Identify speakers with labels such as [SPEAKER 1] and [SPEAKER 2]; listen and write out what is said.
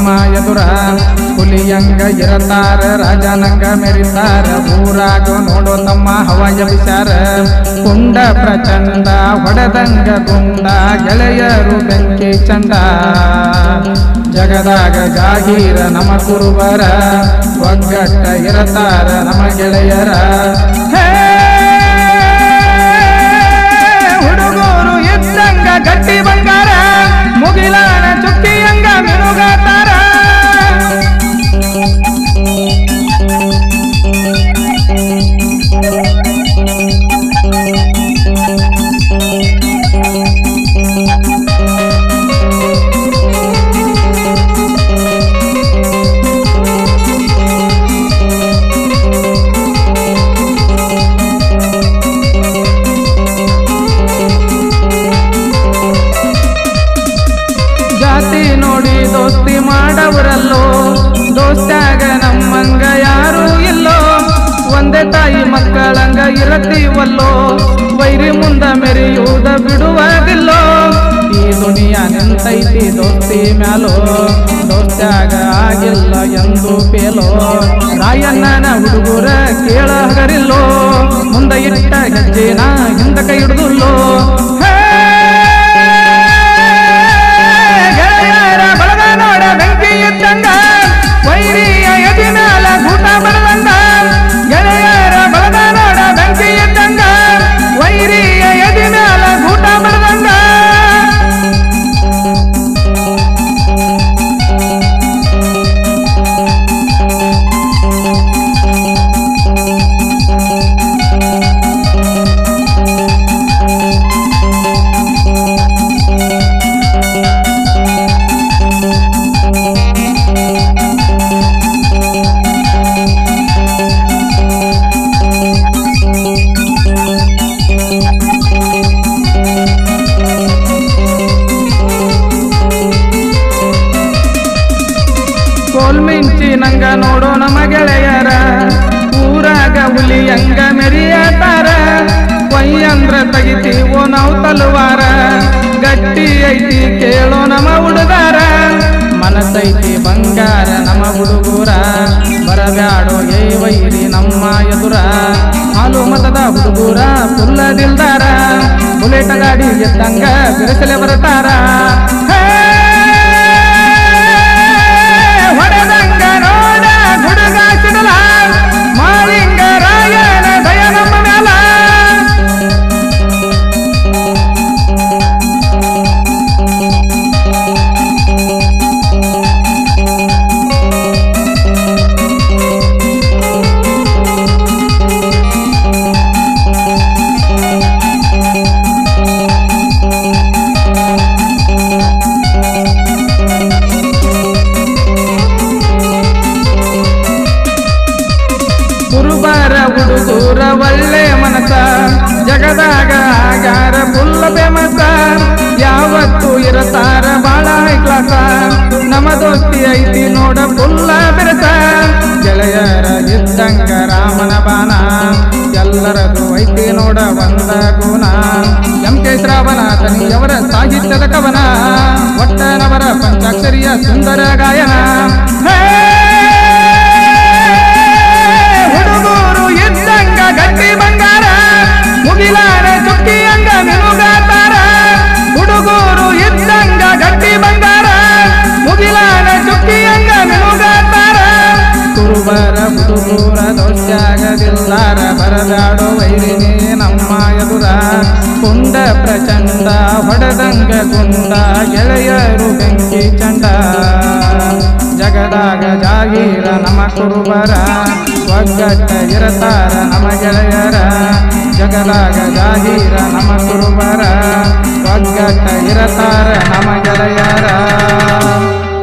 [SPEAKER 1] ನಮ್ಮ ಎದುರ ಹುಲಿಯಂಗ ಇರತಾರ ರಾಜನಂಗ ಮೆರಿತಾರ ಊರಾಗ ನೋಡೋ ತಮ್ಮ ಹವಾಯ ವಿಚಾರ ಕುಂಡ ಪ್ರಚಂಡ ಹೊಡೆದಂಗ ಗುಂಡ ಗೆಳೆಯರು ಬೆಂಕಿ ಚಂಡ ಜಗದಾಗ ಜಾಗೀರ ನಮ ಕುರುಬರ ಒಗ್ಗಟ್ಟ ಇರತಾರ ನಮ ಗೆಳೆಯರ ಹೇ ಹುಡುಗರು ಇದ್ದಂಗ ಗಟ್ಟಿ ಬಂಗಾರ ಮುಗಿಲಾನ ಚುಕ್ಕಿಯಂಗ ಮಿನುಗಾತಾರ ಜಾತಿ ನೋಡಿ ದೋಸ್ತಿ ಮಾಡವರಲ್ಲೋ ದೋಸ್ತ್ಯಾಗ ನಮ್ಮಂಗ ಯಾರೂ ಇಲ್ಲೋ ಒಂದೇ ತಾಯಿ ಮಕ್ಕಳಂಗ ಇರತೀವಲ್ಲೋ ವೈರಿ ಮುಂದ ಮೆರೆಯುವುದ ಬಿಡುವುದಿಲ್ಲೋ ಈ ದುನಿಯಾ ನಿಂತೈತಿ ದೋಸ್ತಿ ಮ್ಯಾಲೋ ದೋಸ್ತ್ಯಾಗ ಆಗಿಲ್ಲ ಎಂದು ಪೇಲೋ ರಾಯಣ್ಣನ ಹುಡುಗರ ಕೇಳಗರಿಲ್ಲೋ ಮುಂದ ಇಟ್ಟ ಹೆಜ್ಜೆನ ಹಿಂದ ಕೈ ಹಿಡಿದುಲ್ಲೋ ಹೇ ಗೆಳೆಯರ ಬಳಗ ನೋಡ ಬೆಂಕಿ ಇದ್ದಂಗ ವೈರಿಯ ಎದಿ ಮ್ಯಾಲ ಗೂಟ ಬರದಂಗ ಗೆಳೆಯರ ಬಳಗ ನೋಡ ಬೆಂಕಿ ಇದ್ದಂಗ ವೈರಿಯ ಎದಿ ಮ್ಯಾಲ ಗೂಟ ಬರದಂಗ ಕೋಲ್ಮಿಂಚಿ ನಂಗ ನೋಡೋ ನಮ್ಮ ಗೆಳೆಯರ ಊರಾಗ ಹುಲಿಯಂಗ ಮೆರಿಯತಾರ ಕೊಯ್ಯಂದ್ರ ತೆಗಿತೀವೋ ನಾವು ತಲುವಾರ ಗಟ್ಟಿ ಐತಿ ಕೇಳೋ ನಮ್ಮ ಹುಡುಗಾರ ಮನಸೈತಿ ಬಂಗಾರ ನಮ್ಮ ಹುಡುಗೂರ ಬರಬ್ಯಾಡೋ ಏ ವೈರಿ ನಮ್ಮ ಎದುರ ಹಾಲು ಮತದ ಹುಡುಗೂರ ಪುಲ್ಲದಿಲ್ದಾರ ಬುಲೆಟ್ ಗಾಡಿ ಎದ್ದಂಗ ಬಿರುಸಲೆ ಬರತಾರ ಹೇ ಹೊಡೆದಂಗ ನೋಡ ಗುಡುಗ ಸಿಡಲ ಮಾಲಿಂಗ ರಾಯನ ದಯ ನಮ್ಮ ಮ್ಯಾಲ ಕುರುಬರ ಹುಡುಗೂರ ಒಳ್ಳೆ ಮನಸ ಜಗದಾಗ ಆಗ್ಯಾರ ಫುಲ್ಲ ಫೇಮಸ ಯಾವತ್ತು ಇರತಾರ ಬಾಳ ಕ್ಲಾಸ ನಮ್ಮ ದೋಸ್ತಿ ಐತಿ ನೋಡ ಫುಲ್ಲ ಬೆರಸ ಗೆಳೆಯರ ಇದ್ದಂಗ ರಾಮನ ಬಾನ ಎಲ್ಲರದು ಐತಿ ನೋಡ ಒಂದ ಗುಣ ಎಂ ಕೆ ಶ್ರಾವಣ ತನಿಯವರ ಸಾಹಿತ್ಯದ ಕವನ ಒಟ್ಟನವರ ಪಂಚಾಕ್ಷರಿಯ ಸುಂದರ ಗಾಯನ ಹೇ ಹುಡುಗರು ಇದ್ದಂಗ ಗಟ್ಟಿ ಬಂಗಾರ ಮುಗಿಲಾರ ಚುಕ್ಕಿಯಂಗ ಮಿನುಗಾತಾರ ಹುಡುಗರು ಇದ್ದಂಗ ಗಟ್ಟಿ ಬಂಗಾರ ಮುಗಿಲಾರ ಚುಕ್ಕಿಯಂಗ ಮಿನುಗಾತಾರ ಕುರುಬರ ಹುಡುಗೂರ ದೋಷಾಗದಿಲ್ಲಾರ ಬರದಾಡೋ ವೈರಿನೇ ನಮ್ಮ ಎದುರ ಕುಂಡ ಪ್ರಚಂಡ ಹೊಡೆದಂಗ ಗುಂಡ ಗೆಳೆಯರು ಬೆಂಕಿ ಚಂಡ ಜಗದಾಗ ಜಾಗೀರ ನಮ ಕುರುಬರ ಒಗ್ಗಟ್ಟ ಇರತಾರ ನಮ ಗೆಳೆಯರ ಜಗದಾಗ ಜಾಗೀರ ನಮ ಕುರುಬರ ಒಗ್ಗಟ್ಟ ಇರತಾರ ನಮ ಗೆಳೆಯರ